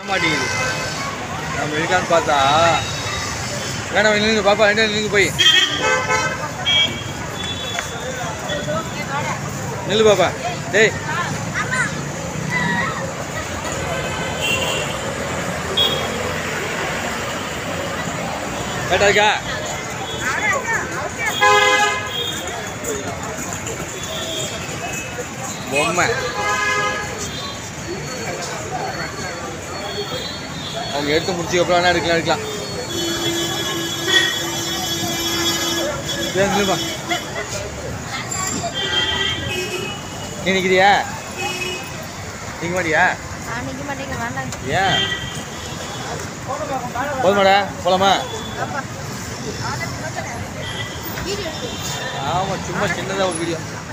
மாட்டேங்குது நம்ம இருக்கான்னு பார்த்தா வேணாம் நில்லுங்க பாப்பா ரெண்டு நில்லுங்க போய் நில்லு பாப்பா டேய் கரெக்டா இருக்கா பொம்மை அவங்க எடுத்து முடிச்சு அப்புறம் வேணா எடுக்கலாம் எடுக்கலாம் ஏன் நில்லுப்பா நீ நிற்கிறியா நிற்க மாட்டியா நான் நிற்க மாட்டேங்க வேண்டாங்க ஏன் போதுமாடா போலாமா ஆப்பா வீடியோ ஆமாம் சும்மா சின்னதாக ஒரு வீடியோ